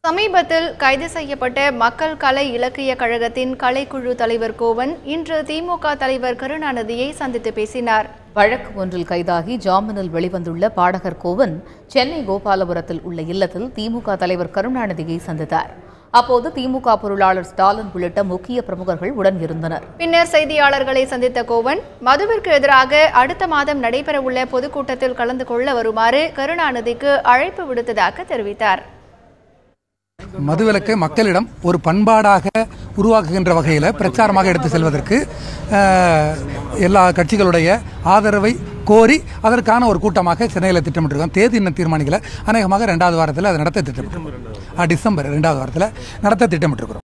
சமீபத்தில் கைது செய்யப்பட்ட மக்கள் கலை இலக்கிய கழகத்தின் கலைக்குழு தலைவர் கோவன் இன்று திமுக தலைவர் கருணாநிதியை சந்தித்து பேசினார் வழக்கு ஒன்றில் கைதாகி ஜாமீனில் வெளிவந்துள்ள பாடகர் கோவன் சென்னை கோபாலபுரத்தில் உள்ள இல்லத்தில் திமுக தலைவர் கருணாநிதியை சந்தித்தார் அப்போது திமுக பொருளாளர் ஸ்டாலின் உள்ளிட்ட முக்கிய பிரமுகர்கள் உடன் இருந்தனர் பின்னர் செய்தியாளர்களை சந்தித்த கோவன் மதுவிற்கு எதிராக அடுத்த மாதம் நடைபெறவுள்ள பொதுக்கூட்டத்தில் கலந்து கொள்ள வருமாறு கருணாநிதிக்கு அழைப்பு விடுத்ததாக தெரிவித்தார் மதுவிலக்கை மக்களிடம் ஒரு பண்பாடாக உருவாக்குகின்ற வகையில் பிரச்சாரமாக எடுத்து செல்வதற்கு அஹ், எல்லா கட்சிகளுடைய ஆதரவை கோரி அதற்கான ஒரு கூட்டமாக சென்னையில் திட்டமிட்டிருக்கோம் தேதி இன்னும் தீர்மானிக்கல அநேகமாக ரெண்டாவது வாரத்தில் அதை நடத்த திட்டமிட்டிருக்கிறோம் அஹ், டிசம்பர் ரெண்டாவது வாரத்தில் நடத்த திட்டமிட்டிருக்கிறோம்